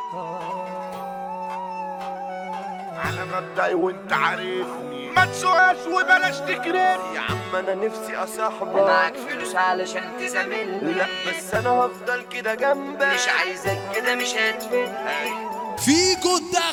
على مبدأي وانت عارفني ما تسوقش وبلاش تكرهني يا عم انا نفسي اصاحبك معاك فلوس علشان تزاملني لا بس انا هفضل كده جنبك مش عايزك كده مش هتفيدني فيجو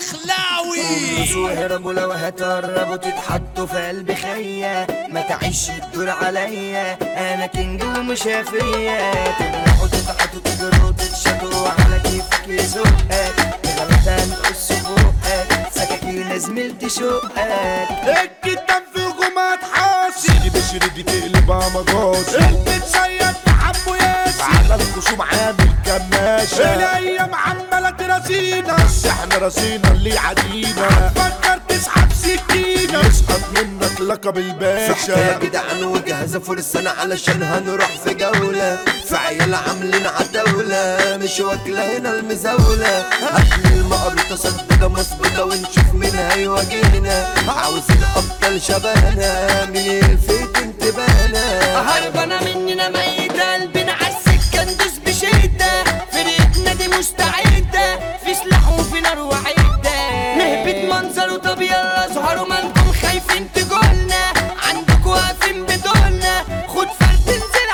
الدخلاوي بصوا هربوا لو هتقربوا تتحطوا في قلب خيا ما تعيش الدور عليا انا كينج ومش هفيا تروحوا تتعطوا تجروا تتشطوا على كيفك يزقك غلط هنقص فوقك سكاكين زميلتي شقك الكتاب في هجومات حاس سيدي بشري دي تقلبها مجاز المتصيد حبه ياس على الخصوم عامل كماشة الايام عمالة ترازينا بس احنا راسينا اللي يعدينا فكر تسحب سكينة يسقط منك لقب يا الباشا جدعان وجهزة فرصنا علشان هنروح في جولة في عيال عاملين عتاولة مش واكلة هنا المزاولة هاتلي المقر تصدق مظبوطة ونشوف مين هيواجهنا عاوزين أبطال شبهنا مين يلفت انتباهنا هربانة مننا ميتة قلبنا عالسكة ندوس بشدة فرقتنا دي مستعدة في سلاح وفي نار وعدة نهبط منظر طب يلا اظهروا ما انتم خايفين تجولنا عندكوا واقفين بدولنا خد فرد انزل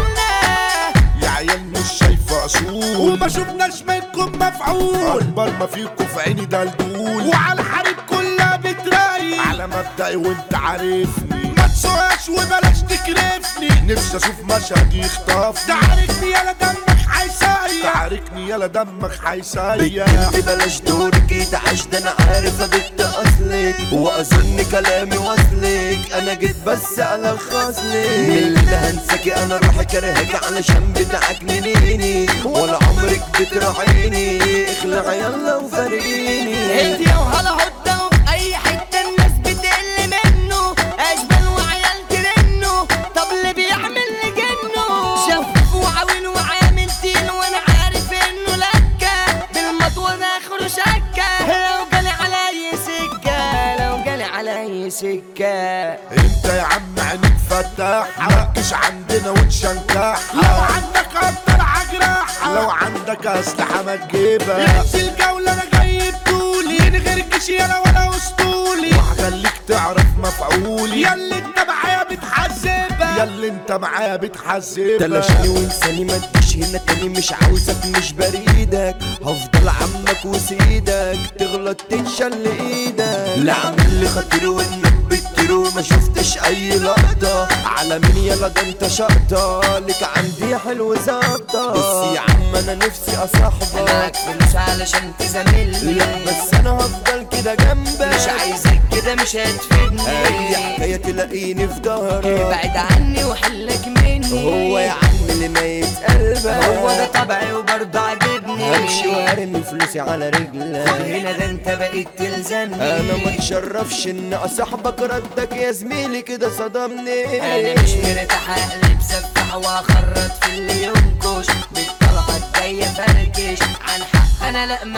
عاملنا يا عيال مش شايفة أصول وما شفناش منكم مفعول أكبر ما فيكم في عيني ده الدول وعلى الحريم كلها بترايق على مبدأي وانت عارفني ما تسوقش وبلاش تكرفني نفسي أشوف مشهد يخطفني تعاركني يالا دمك حيسايق تعاركني يالا دمك حيسايق بنت بلاش دورك يتعش ده انا عارف بنت اصلك واظن كلامي وصلك انا جيت بس على الخصلك من اللي هنساكي انا روحي كرهك علشان بتعجنيني ولا عمرك بتراعيني اخلع يلا وفارقيني انت يا وهلا هدى وفي اي حتة الناس بتقل منه اشبال وعيال ترنه طب اللي بيعمل لجنه شفاف وعاون وعامل تين وانا عارف انه لكة بالمطوة ده اخره شكة لو جالي على اي سكة لو جالي على اي سكة انت يا عم عينيك فتاح ركز عندنا ونشنكح لو عندك ابطال عجراح لو عندك اسلحه ما تجيبها نفس الجوله انا جاي بطولي من غير جيش يالا ولا اسطولي وهخليك تعرف مفعولي ياللي انت معايا بتحاسبها ياللي انت معايا بتحاسبها تلاشني وانساني ما تجيش هنا تاني مش عاوزك مش بريدك هفضل عمك وسيدك تغلط تنشل ايدك لا عامل لي خاطر وانك بتطير وما شفتش اي لقطة على مين يلا ده انت شقطة لك عندي حلو زقطة بس يا عم انا نفسي معاك اصاحبك فلوس علشان تزاملني لا بس انا هفضل كده جنبك مش عايزك كده مش اي هتفيدني حكاية تلاقيني في ظهرك ابعد عني وحلك مني هو يا عم اللي ميت قلبك هو ده طبعي وبرضه عاجبني همشي وارمي فلوسي على رجلك هنا ده انت بقيت تلزمني انا ما اتشرفش ان اصاحبك ردك يا زميلي كده صدمني انا مش مرتاح اقلب سفاح واخرط في اللي ينكش بالطلقه الجايه فركش عن حق انا لا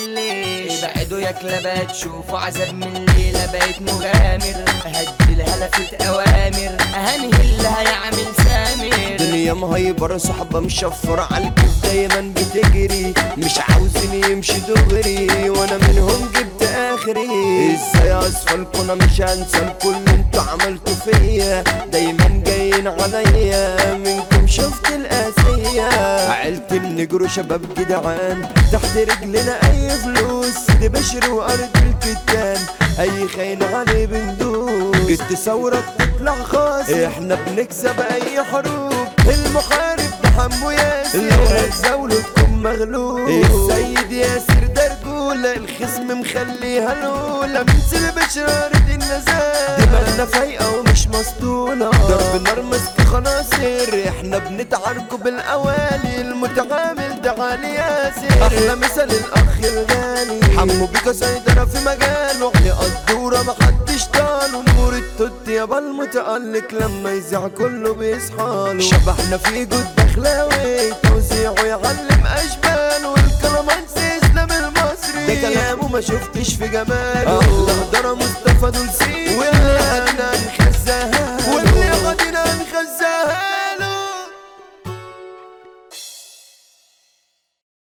محلش ابعدوا يا كلابات شوفوا عذاب من الليله بقيت مغامر هدي لهلفة اوامر هنهي اللي هيعمل سامر دنيا مهيبرة صحبة مشفرة عالكيف دايما بتجري مش عاوزين يمشي دغري وانا منهم جبت اخري ازاي اصفلكوا انا مش هنسى الكل انتوا عملتوا فيا دايما جايين عليا منكم شفت القاسية عيلة النجرو شباب جدعان تحت رجلنا اي فلوس دي بشر وارض الكتان اي خاين عليه بندوس جيت ثورة تطلع خاسر احنا بنكسب اي حروب المحارب ده حمو ياسر لو هتزاوله تكون مغلوب السيد ياسر ده رجولة الخصم مخليها الاولى من سلب بشرار دي النزال دماغنا فايقة ومش مسطولة ضرب نار مسك خناصر احنا بنتعاركوا بالاوالي المتعامل ده علي ياسر احلى مثل الاخ الغالي حمو بيكا سيطرة في مجاله الدورة محدش طاله نور التوت يابا المتألق لما يزيع كله بيصحاله شبحنا في جود دخلاوي توزيعه يعلم اشبال والكلامانسي اسلام المصري ده كلامه ما شفتش في جماله احلى هدرة مصطفى دول سيدي واللي